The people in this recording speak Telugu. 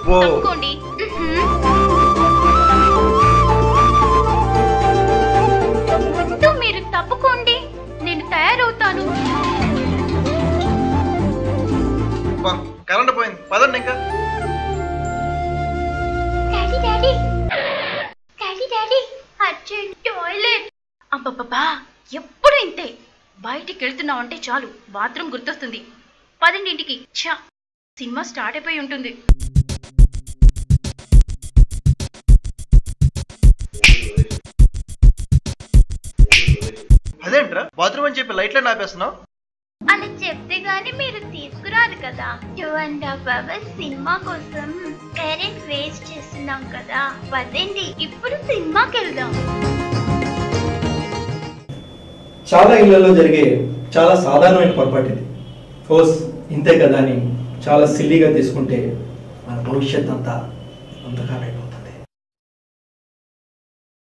అబ్బో తప్పుకోండి ముందు మీరు తప్పుకోండి నేను తయారవుతాను అబ్బా, కరెంట్ పోయింది పదండి ఇంకా daddy daddy daddy daddy urgent toilet అబ్బబ్బబ్బా ఎప్పుడు ఇంతే బయటికి వెళ్తున్నావు అంటే చాలు బాత్రూమ్ గుర్తొస్తుంది పదండి ఇంటికి ఛా సినిమా స్టార్ట్ అయిపోయి ఉంటుంది అదేంట్రా బాత్రూమ్ అని చెప్పి లైట్లే ఆపేస్తున్నావు అలా చెప్తే గానీ మీరు తీసుకురాదు కదా two and half hours cinema కోసం కరెంట్ వేస్ట్ చేస్తున్నాం కదా పదండి ఇప్పుడు సినిమాకి వెళ్దాం చాలా ఇళ్లలో జరిగే చాలా సాధారణమైన పొరపాటు ఇది ఓస్ ఇంతే కదా అని చాలా సిల్లీగా తీసుకుంటే మన భవిష్యత్ అంతా అంధకారైపోతుంది